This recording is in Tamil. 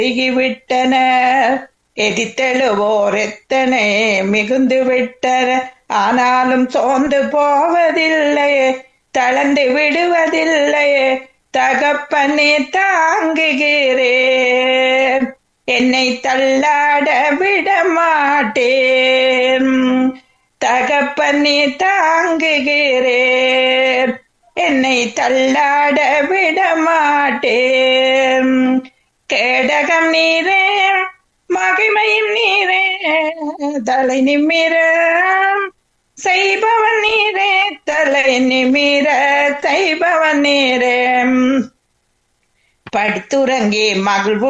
விட்டன எதித்தெழுவோர் எத்தனை மிகுந்து விட்டன ஆனாலும் சோர்ந்து போவதில்லையே தளர்ந்து விடுவதில்லையே தகப்பனே தாங்குகிறேன் என்னை தள்ளாட விட மாட்டேன் தகப்பனே தாங்குகிறேன் என்னை தள்ளாட விட மாட்டேன் கேடகம் நீரே மகிமையும் நீரே தலை நிமிர செய்பவன் நீரே தலை நிமிர செய்பவன் நீரே படுத்துறங்கி மகிழ்வு